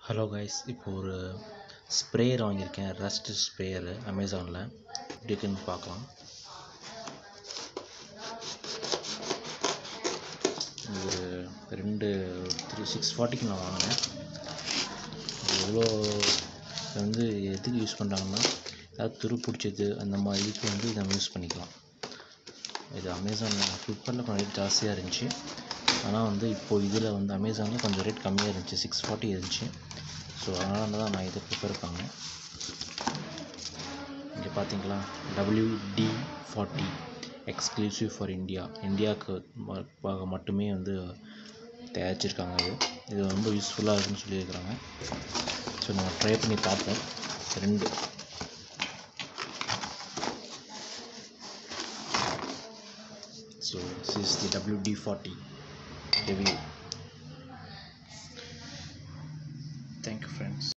hello guys இப்போ ஒரு sprayer வாங்கியிருக்கேன் ரஸ்ட் ஸ்ப்ரேயரு அமேசானில் எப்படி இருக்குன்னு பார்க்கலாம் இது ஒரு ரெண்டு த்ரீ சிக்ஸ் ஃபார்ட்டிக்கு நான் வாங்கினேன் இது எவ்வளோ இது வந்து எதுக்கு யூஸ் பண்ணுறாங்கன்னா ஏதாவது துரு பிடிச்சது அந்த மாதிரி இதுக்கு வந்து இதை நம்ம யூஸ் பண்ணிக்கலாம் இது அமேசானில் ஃப்ளிப்கார்ட்டில் கொஞ்சம் ரேட் ஜாஸ்தியாக இருந்துச்சு ஆனால் வந்து இப்போது இதில் வந்து அமேசானில் கொஞ்சம் ரேட் கம்மியாக இருந்துச்சு சிக்ஸ் ஃபார்ட்டி இருந்துச்சு ஸோ அதனால தான் நான் இதை ப்ரிஃபர் பண்ணேன் இங்கே பார்த்தீங்களா WD forty exclusive for India இந்தியாவுக்கு ம- மட்டுமே வந்து தயாரிச்சிருக்காங்க இது இது ரொம்ப யூஸ்ஃபுல்லாக இருக்குன்னு சொல்லியிருக்கிறாங்க ஸோ நம்ம ட்ரை பண்ணி பார்ப்போம் ரெண்டு so this is the WD forty review thank you friends